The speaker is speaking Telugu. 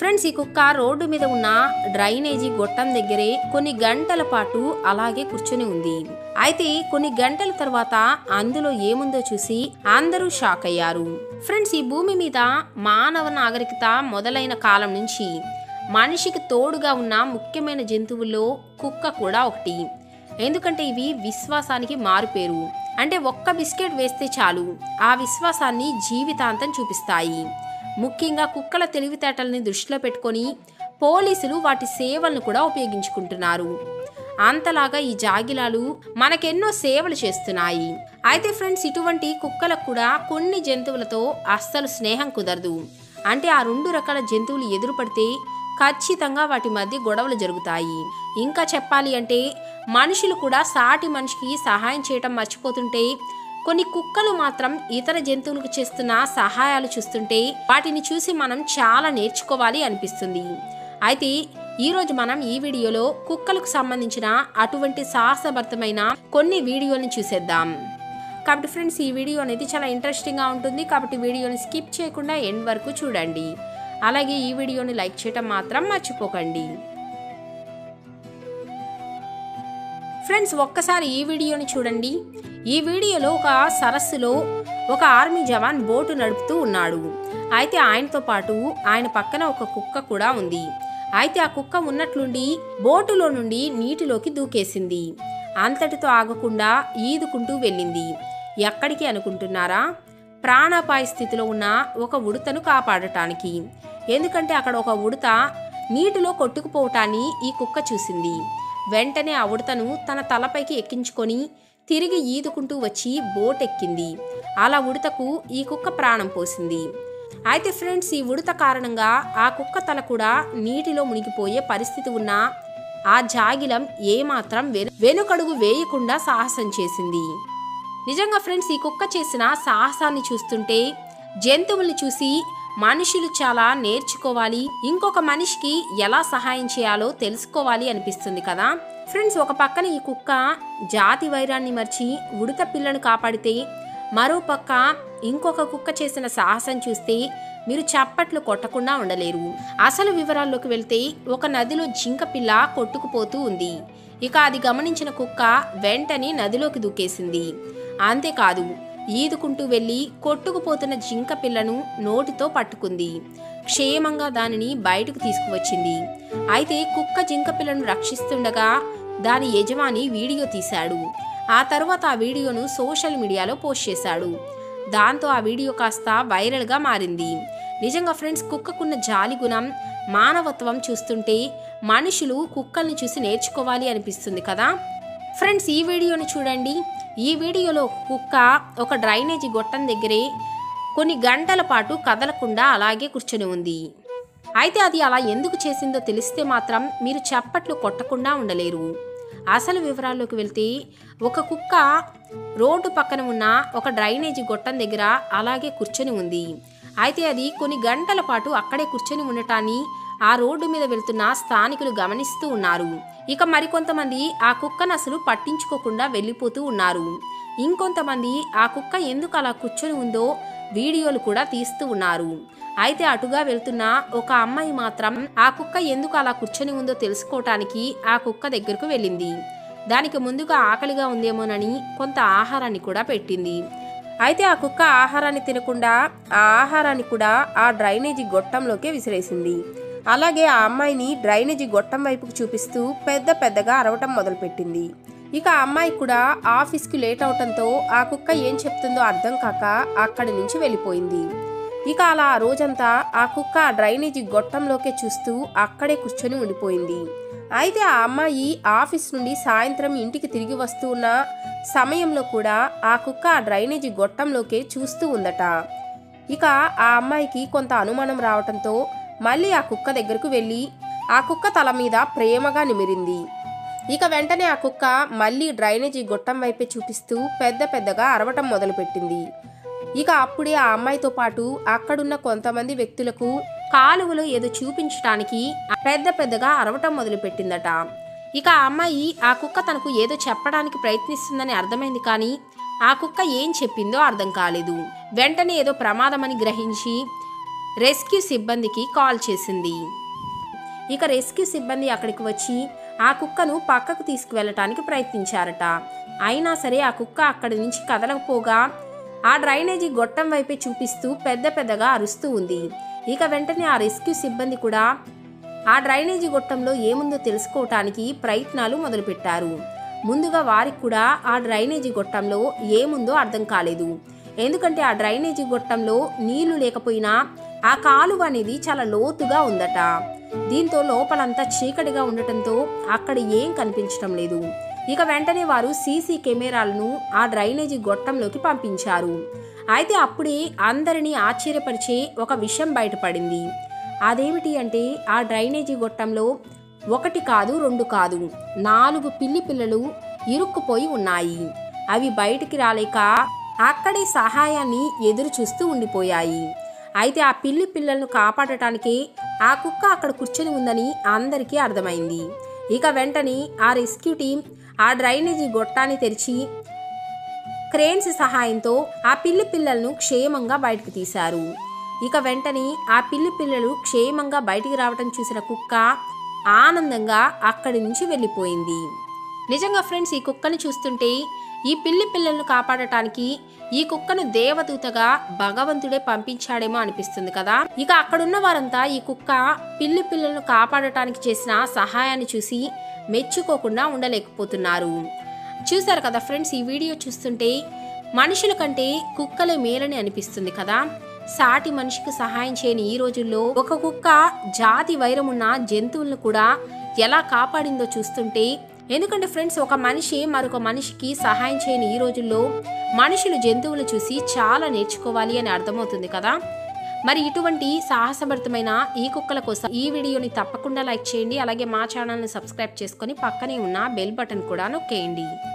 ఫ్రెండ్స్ ఈ కుక్క రోడ్డు మీద ఉన్న డ్రైనేజీ గొట్టం దగ్గరే కొన్ని గంటల పాటు అలాగే కూర్చొని ఉంది అయితే కొన్ని గంటల తర్వాత అందులో ఏముందో చూసి అందరూ షాక్ అయ్యారు ఫ్రెండ్స్ ఈ భూమి మీద మానవ నాగరికత మొదలైన కాలం నుంచి మనిషికి తోడుగా ఉన్న ముఖ్యమైన జంతువుల్లో కుక్క కూడా ఒకటి ఎందుకంటే ఇవి విశ్వాసానికి మారుపేరు అంటే ఒక్క బిస్కెట్ వేస్తే చాలు ఆ విశ్వాసాన్ని జీవితాంతం చూపిస్తాయి ముఖ్యంగా కుక్కల తెలివితేటల్ని దృష్టిలో పెట్టుకొని పోలీసులు వాటి సేవలను కూడా ఉపయోగించుకుంటున్నారు అంతలాగా ఈ జాగిలాలు మనకెన్నో సేవలు చేస్తున్నాయి అయితే ఫ్రెండ్స్ ఇటువంటి కుక్కలకు కూడా కొన్ని జంతువులతో అస్సలు స్నేహం కుదరదు అంటే ఆ రెండు రకాల జంతువులు ఎదురుపడితే ఖచ్చితంగా వాటి మధ్య గొడవలు జరుగుతాయి ఇంకా చెప్పాలి అంటే మనుషులు కూడా సాటి మనిషికి సహాయం చేయటం మర్చిపోతుంటే కొన్ని కుక్కలు మాత్రం ఇతర జంతువులకు చేస్తున్న సహాయాలు చూస్తుంటే వాటిని చూసి మనం చాలా నేర్చుకోవాలి అనిపిస్తుంది అయితే ఈరోజు మనం ఈ వీడియోలో కుక్కలకు సంబంధించిన అటువంటి సాహసభరితమైన కొన్ని వీడియోని చూసేద్దాం కాబట్టి ఫ్రెండ్స్ ఈ వీడియో అనేది చాలా ఇంట్రెస్టింగ్గా ఉంటుంది కాబట్టి వీడియోని స్కిప్ చేయకుండా ఎండ్ వరకు చూడండి అలాగే ఈ వీడియోని లైక్ చేయటం మాత్రం మర్చిపోకండి ఫ్రెండ్స్ ఒక్కసారి ఈ వీడియోని చూడండి ఈ వీడియోలో ఒక సరస్సులో ఒక ఆర్మీ జవాన్ బోటు నడుపుతూ ఉన్నాడు అయితే ఆయనతో పాటు ఆయన పక్కన ఒక కుక్క కూడా ఉంది అయితే ఆ కుక్క ఉన్నట్లుండి బోటులో నుండి నీటిలోకి దూకేసింది అంతటితో ఆగకుండా ఈదుకుంటూ వెళ్ళింది ఎక్కడికి అనుకుంటున్నారా ప్రాణాపాయ స్థితిలో ఉన్న ఒక ఉడతను కాపాడటానికి ఎందుకంటే అక్కడ ఒక ఉడత నీటిలో కొట్టుకుపోవటాన్ని ఈ కుక్క చూసింది వెంటనే ఆ ఉడతను తన తలపైకి ఎక్కించుకొని తిరిగి ఈదుకుంటూ వచ్చి బోట్ ఎక్కింది అలా ఉడతకు ఈ కుక్క ప్రాణం పోసింది అయితే ఫ్రెండ్స్ ఈ ఉడత కారణంగా ఆ కుక్క తల కూడా నీటిలో మునిగిపోయే పరిస్థితి ఉన్నా ఆ జాగిలం ఏమాత్రం వెను వెనుకడుగు వేయకుండా సాహసం చేసింది నిజంగా ఫ్రెండ్స్ ఈ కుక్క చేసిన సాహసాన్ని చూస్తుంటే జంతువుల్ని చూసి మనుషులు చాలా నేర్చుకోవాలి ఇంకొక మనిషికి ఎలా సహాయం చేయాలో తెలుసుకోవాలి అనిపిస్తుంది కదా ఫ్రెండ్స్ ఒక పక్కన ఈ కుక్క జాతి వైరాన్ని మర్చి ఉడత పిల్లను కాపాడితే మరో పక్క ఇంకొక కుక్క చేసిన సాహసం చూస్తే మీరు చప్పట్లు కొట్టకుండా ఉండలేరు అసలు వివరాల్లోకి వెళ్తే ఒక నదిలో జింక పిల్ల కొట్టుకుపోతూ ఉంది ఇక అది గమనించిన కుక్క వెంటనే నదిలోకి దూకేసింది అంతేకాదు ఈదుకుంటూ వెళ్ళి కొట్టుకుపోతున్న జింక పిల్లను నోటితో పట్టుకుంది క్షేమంగా దానిని బయటకు తీసుకువచ్చింది అయితే కుక్క జింక పిల్లను రక్షిస్తుండగా దాని యజమాని వీడియో తీశాడు ఆ తర్వాత ఆ వీడియోను సోషల్ మీడియాలో పోస్ట్ చేశాడు దాంతో ఆ వీడియో కాస్త వైరల్గా మారింది నిజంగా ఫ్రెండ్స్ కుక్కకున్న జాలి గుణం మానవత్వం చూస్తుంటే మనుషులు కుక్కల్ని చూసి నేర్చుకోవాలి అనిపిస్తుంది కదా ఫ్రెండ్స్ ఈ వీడియోని చూడండి ఈ వీడియోలో కుక్క ఒక డ్రైనేజీ గొట్టం దగ్గరే కొన్ని గంటల పాటు కదలకుండా అలాగే కూర్చొని ఉంది అయితే అది అలా ఎందుకు చేసిందో తెలిస్తే మాత్రం మీరు చప్పట్లు కొట్టకుండా ఉండలేరు అసలు వివరాల్లోకి వెళ్తే ఒక కుక్క రోడ్డు పక్కన ఉన్న ఒక డ్రైనేజీ గొట్టం దగ్గర అలాగే కూర్చొని ఉంది అయితే అది కొన్ని గంటల పాటు అక్కడే కూర్చొని ఉండటాన్ని ఆ రోడ్డు మీద వెళ్తున్న స్థానికులు గమనిస్తూ ఉన్నారు ఇక మరికొంతమంది ఆ కుక్కను అసలు పట్టించుకోకుండా వెళ్ళిపోతూ ఉన్నారు ఇంకొంతమంది ఆ కుక్క ఎందుకు అలా కూర్చొని ఉందో వీడియోలు కూడా తీస్తూ ఉన్నారు అయితే అటుగా వెళ్తున్న ఒక అమ్మాయి మాత్రం ఆ కుక్క ఎందుకు అలా కూర్చొని ఉందో తెలుసుకోవటానికి ఆ కుక్క దగ్గరకు వెళ్ళింది దానికి ముందుగా ఆకలిగా ఉందేమోనని కొంత ఆహారాన్ని కూడా పెట్టింది అయితే ఆ కుక్క ఆహారాన్ని తినకుండా ఆ ఆహారాన్ని కూడా ఆ డ్రైనేజీ గొట్టంలోకే విసిరేసింది అలాగే ఆ అమ్మాయిని డ్రైనేజీ గొట్టం వైపుకు చూపిస్తూ పెద్ద పెద్దగా అరవటం మొదలుపెట్టింది ఇక ఆ అమ్మాయి కూడా ఆఫీస్కి లేట్ అవటంతో ఆ కుక్క ఏం చెప్తుందో అర్థం కాక అక్కడి నుంచి వెళ్ళిపోయింది ఇక అలా ఆ రోజంతా ఆ కుక్క ఆ డ్రైనేజీ గొట్టంలోకే చూస్తూ అక్కడే కూర్చొని ఉండిపోయింది అయితే ఆ అమ్మాయి ఆఫీస్ నుండి సాయంత్రం ఇంటికి తిరిగి వస్తూ ఉన్న సమయంలో కూడా ఆ కుక్క ఆ డ్రైనేజీ గొట్టంలోకే చూస్తూ ఉందట ఇక ఆ అమ్మాయికి కొంత అనుమానం రావటంతో మళ్ళీ ఆ కుక్క దగ్గరకు వెళ్ళి ఆ కుక్క తల మీద ప్రేమగా నిమిరింది ఇక వెంటనే ఆ కుక్క మళ్ళీ డ్రైనేజీ గొట్టం వైపే చూపిస్తూ పెద్ద పెద్దగా అరవటం మొదలుపెట్టింది ఇక అప్పుడే ఆ అమ్మాయితో పాటు అక్కడున్న కొంతమంది వ్యక్తులకు కాలువలో ఏదో చూపించడానికి పెద్ద పెద్దగా అరవటం మొదలుపెట్టిందట ఇక ఆ అమ్మాయి ఆ కుక్క తనకు ఏదో చెప్పడానికి ప్రయత్నిస్తుందని అర్థమైంది కానీ ఆ కుక్క ఏం చెప్పిందో అర్థం కాలేదు వెంటనే ఏదో ప్రమాదమని గ్రహించి రెస్క్యూ సిబ్బందికి కాల్ చేసింది ఇక రెస్క్యూ సిబ్బంది అక్కడికి వచ్చి ఆ కుక్కను పక్కకు తీసుకువెళ్ళటానికి ప్రయత్నించారట అయినా సరే ఆ కుక్క అక్కడి నుంచి కదలకపోగా ఆ డ్రైనేజీ గొట్టం వైపే చూపిస్తూ పెద్ద పెద్దగా అరుస్తూ ఉంది ఇక వెంటనే ఆ రెస్క్యూ సిబ్బంది కూడా ఆ డ్రైనేజీ గొట్టంలో ఏముందో తెలుసుకోవటానికి ప్రయత్నాలు మొదలుపెట్టారు ముందుగా వారికి కూడా ఆ డ్రైనేజీ గొట్టంలో ఏముందో అర్థం కాలేదు ఎందుకంటే ఆ డ్రైనేజీ గొట్టంలో నీళ్లు లేకపోయినా ఆ కాలువ అనేది చాలా లోతుగా ఉందట దీంతో లోపలంతా చీకటిగా ఉండటంతో అక్కడ ఏం కనిపించటం లేదు ఇక వెంటనే వారు సీసీ కెమెరాలను ఆ డ్రైనేజీ గొట్టంలోకి పంపించారు అయితే అప్పుడే అందరినీ ఆశ్చర్యపరిచే ఒక విషయం బయటపడింది అదేమిటి అంటే ఆ డ్రైనేజీ గొట్టంలో ఒకటి కాదు రెండు కాదు నాలుగు పిల్లి పిల్లలు ఇరుక్కుపోయి ఉన్నాయి అవి బయటికి రాలేక అక్కడే సహాయాన్ని ఎదురు చూస్తూ ఉండిపోయాయి అయితే ఆ పిల్లి పిల్లలను కాపాడటానికి ఆ కుక్క అక్కడ కూర్చొని ఉందని అందరికీ అర్థమైంది ఇక వెంటనే ఆ రెస్క్యూ టీం ఆ డ్రైనేజీ గొట్టాన్ని తెరిచి క్రేన్స్ సహాయంతో ఆ పిల్లి పిల్లలను క్షేమంగా బయటకు తీశారు ఇక వెంటనే ఆ పిల్లి పిల్లలు క్షేమంగా బయటికి రావటం చూసిన కుక్క ఆనందంగా అక్కడి నుంచి వెళ్ళిపోయింది నిజంగా ఫ్రెండ్స్ ఈ కుక్కను చూస్తుంటే ఈ పిల్లి పిల్లలను కాపాడటానికి ఈ కుక్కను దేవదూతగా భగవంతుడే పంపించాడేమో అనిపిస్తుంది కదా ఇక అక్కడున్న వారంతా ఈ కుక్క పిల్లి పిల్లలను కాపాడటానికి చేసిన సహాయాన్ని చూసి మెచ్చుకోకుండా ఉండలేకపోతున్నారు చూసారు కదా ఫ్రెండ్స్ ఈ వీడియో చూస్తుంటే మనుషుల కంటే కుక్కలే మేలని అనిపిస్తుంది కదా సాటి మనిషికి సహాయం చేయని ఈ రోజుల్లో ఒక కుక్క జాతి వైరమున్న జంతువులను కూడా ఎలా కాపాడిందో చూస్తుంటే ఎందుకంటే ఫ్రెండ్స్ ఒక మనిషి మరొక మనిషికి సహాయం చేయని ఈ రోజుల్లో మనుషులు జంతువులు చూసి చాలా నేర్చుకోవాలి అని అర్థమవుతుంది కదా మరి ఇటువంటి సాహసభరితమైన ఈ కుక్కల కోసం ఈ వీడియోని తప్పకుండా లైక్ చేయండి అలాగే మా ఛానల్ని సబ్స్క్రైబ్ చేసుకొని పక్కనే ఉన్న బెల్ బటన్ కూడా నొక్కేయండి